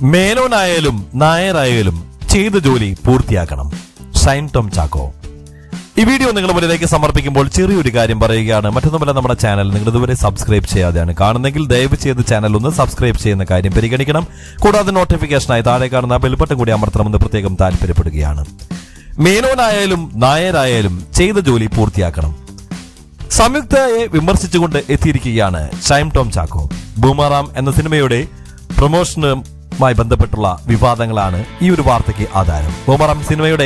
മേനോനായാലും നായരായാലും ചെയ്ത ജോലി പൂർത്തിയാക്കണം ഷൈൻ ടോം ചാക്കോ ഈ വീഡിയോ നിങ്ങൾ മുന്നിലേക്ക് സമർപ്പിക്കുമ്പോൾ ചെറിയൊരു കാര്യം പറയുകയാണ് മറ്റൊന്നുമല്ല നമ്മുടെ ചാനൽ നിങ്ങൾ ഇതുവരെ സബ്സ്ക്രൈബ് ചെയ്യാതെയാണ് കാണുന്നെങ്കിൽ ദയവ് ചെയ്ത് ചാനൽ ഒന്ന് സബ്സ്ക്രൈബ് ചെയ്യുന്ന കാര്യം പരിഗണിക്കണം കൂടാതെ നോട്ടിഫിക്കേഷനായി താഴെ കാണുന്ന ബെൽബട്ടൺ കൂടി അമർത്തണമെന്ന് പ്രത്യേകം താല്പര്യപ്പെടുകയാണ് മേനോനായാലും നായരായാലും ചെയ്ത ജോലി പൂർത്തിയാക്കണം സംയുക്തയെ വിമർശിച്ചുകൊണ്ട് എത്തിയിരിക്കുകയാണ് ഷൈം ടോം ചാക്കോ ബൂമറാം എന്ന സിനിമയുടെ പ്രൊമോഷനുമായി ബന്ധപ്പെട്ടുള്ള വിവാദങ്ങളാണ് ഈ ഒരു വാർത്തയ്ക്ക് ആധാരം ബൂമറാം സിനിമയുടെ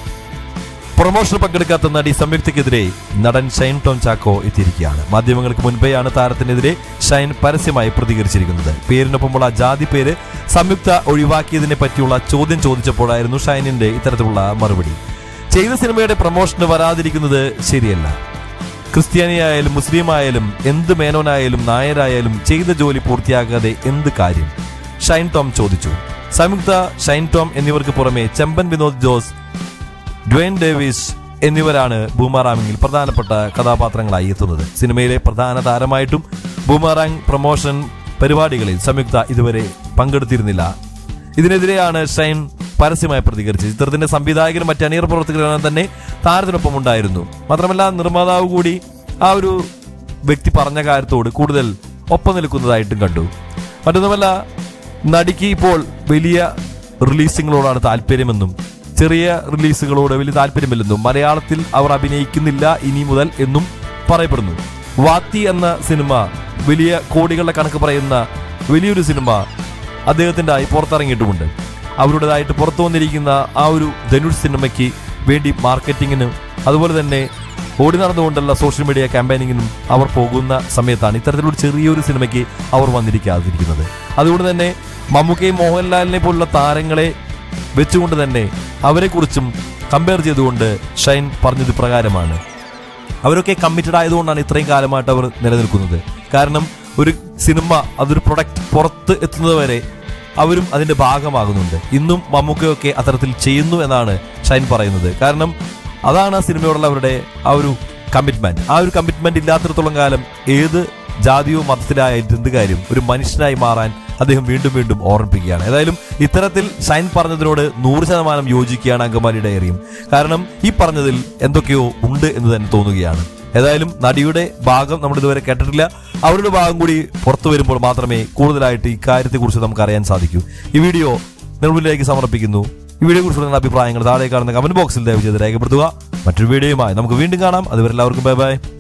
പ്രൊമോഷന് പങ്കെടുക്കാത്ത നടി സംയുക്തയ്ക്കെതിരെ നടൻ ഷൈൻ ടോം ചാക്കോ എത്തിയിരിക്കുകയാണ് മാധ്യമങ്ങൾക്ക് മുൻപേയാണ് താരത്തിനെതിരെ ഷൈൻ പരസ്യമായി പ്രതികരിച്ചിരിക്കുന്നത് പേരിനൊപ്പമുള്ള ജാതി പേര് സംയുക്ത ഒഴിവാക്കിയതിനെ പറ്റിയുള്ള ചോദ്യം ചോദിച്ചപ്പോഴായിരുന്നു ഷൈനിന്റെ ഇത്തരത്തിലുള്ള മറുപടി ചെയ്ത സിനിമയുടെ പ്രൊമോഷന് വരാതിരിക്കുന്നത് ശരിയല്ല ക്രിസ്ത്യാനിയായാലും മുസ്ലിം ആയാലും എന്ത് മേനോനായാലും നായരായാലും ചെയ്ത ജോലി പൂർത്തിയാക്കാതെ എന്ത് കാര്യം ഷൈൻ ടോം ചോദിച്ചു സംയുക്ത ഷൈൻ ടോം എന്നിവർക്ക് പുറമെ ചെമ്പൻ വിനോദ് ജോസ് ഡ്വൈൻ ഡേവിസ് എന്നിവരാണ് ബൂമാറാമിങ്ങിൽ പ്രധാനപ്പെട്ട കഥാപാത്രങ്ങളായി എത്തുന്നത് സിനിമയിലെ പ്രധാന താരമായിട്ടും ബൂമാറാങ് പ്രൊമോഷൻ പരിപാടികളിൽ സംയുക്ത ഇതുവരെ പങ്കെടുത്തിരുന്നില്ല ഇതിനെതിരെയാണ് ഷൈൻ പരസ്യമായി പ്രതികരിച്ചത് ചിത്രത്തിന്റെ സംവിധായകനും മറ്റ് അണിയർ പ്രവർത്തകരും തന്നെ താരത്തിനൊപ്പം ഉണ്ടായിരുന്നു മാത്രമല്ല നിർമ്മാതാവ് കൂടി ആ ഒരു വ്യക്തി പറഞ്ഞ കാര്യത്തോട് കൂടുതൽ ഒപ്പം നിൽക്കുന്നതായിട്ടും കണ്ടു മറ്റൊന്നുമല്ല നടിക്ക് ഇപ്പോൾ വലിയ റിലീസിങ്ങളോടാണ് താല്പര്യമെന്നും ചെറിയ റിലീസുകളോട് വലിയ താല്പര്യമില്ലെന്നും മലയാളത്തിൽ അവർ അഭിനയിക്കുന്നില്ല ഇനി മുതൽ എന്നും പറയപ്പെടുന്നു വാത്തി എന്ന സിനിമ വലിയ കോടികളുടെ കണക്ക് പറയുന്ന വലിയൊരു സിനിമ അദ്ദേഹത്തിന്റെ ആയി പുറത്തിറങ്ങിയിട്ടുമുണ്ട് അവരുടേതായിട്ട് പുറത്തു വന്നിരിക്കുന്ന ആ ഒരു ധനുഷ് സിനിമയ്ക്ക് വേണ്ടി മാർക്കറ്റിങ്ങിനും അതുപോലെ തന്നെ ഓടി നടന്നുകൊണ്ടുള്ള സോഷ്യൽ മീഡിയ ക്യാമ്പയിനിങ്ങിനും അവർ പോകുന്ന സമയത്താണ് ഇത്തരത്തിലൊരു ചെറിയൊരു സിനിമയ്ക്ക് അവർ വന്നിരിക്കാതിരിക്കുന്നത് അതുകൊണ്ട് തന്നെ മമ്മൂക്കയും മോഹൻലാലിനെ പോലുള്ള താരങ്ങളെ വെച്ചുകൊണ്ട് തന്നെ അവരെക്കുറിച്ചും കമ്പയർ ചെയ്തുകൊണ്ട് ഷൈൻ പറഞ്ഞത് പ്രകാരമാണ് അവരൊക്കെ കമ്മിറ്റഡ് ആയതുകൊണ്ടാണ് ഇത്രയും കാലമായിട്ട് അവർ നിലനിൽക്കുന്നത് കാരണം ഒരു സിനിമ അതൊരു പ്രൊഡക്റ്റ് പുറത്ത് എത്തുന്നത് വരെ അവരും അതിന്റെ ഭാഗമാകുന്നുണ്ട് ഇന്നും മമ്മൂക്കയൊക്കെ അത്തരത്തിൽ ചെയ്യുന്നു എന്നാണ് ഷൈൻ പറയുന്നത് കാരണം അതാണ് ആ സിനിമയോടുള്ള അവരുടെ ആ ഒരു കമ്മിറ്റ്മെന്റ് ആ ഒരു കമ്മിറ്റ്മെന്റ് ഇല്ലാത്തിടത്തോളം കാലം ഏത് ജാതിയോ മതത്തിലായിട്ട് എന്ത് കാര്യം ഒരു മനുഷ്യനായി മാറാൻ അദ്ദേഹം വീണ്ടും വീണ്ടും ഓർമ്മിപ്പിക്കുകയാണ് ഏതായാലും ഇത്തരത്തിൽ ഷൈൻ പറഞ്ഞതിനോട് നൂറ് ശതമാനം യോജിക്കുകയാണ് അങ്കമാലി ഡയറിയും കാരണം ഈ പറഞ്ഞതിൽ എന്തൊക്കെയോ ഉണ്ട് എന്ന് തന്നെ തോന്നുകയാണ് ഏതായാലും നടിയുടെ ഭാഗം നമ്മൾ ഇതുവരെ കേട്ടിട്ടില്ല അവരുടെ ഭാഗം കൂടി പുറത്തു വരുമ്പോൾ മാത്രമേ കൂടുതലായിട്ട് ഈ കാര്യത്തെക്കുറിച്ച് നമുക്ക് അറിയാൻ സാധിക്കൂ ഈ വീഡിയോ നിർമ്മിലേക്ക് സമർപ്പിക്കുന്നു ഈ വീഡിയോ കുറിച്ചുള്ള നിങ്ങളുടെ അഭിപ്രായങ്ങൾ താഴെ കാണുന്ന കമന്റ് ബോക്സിൽ ദയവ് ചെയ്ത് രേഖപ്പെടുത്തുക മറ്റൊരു വീഡിയോയുമായി നമുക്ക് വീണ്ടും കാണാം അതുവരെ എല്ലാവർക്കും ബൈ ബൈ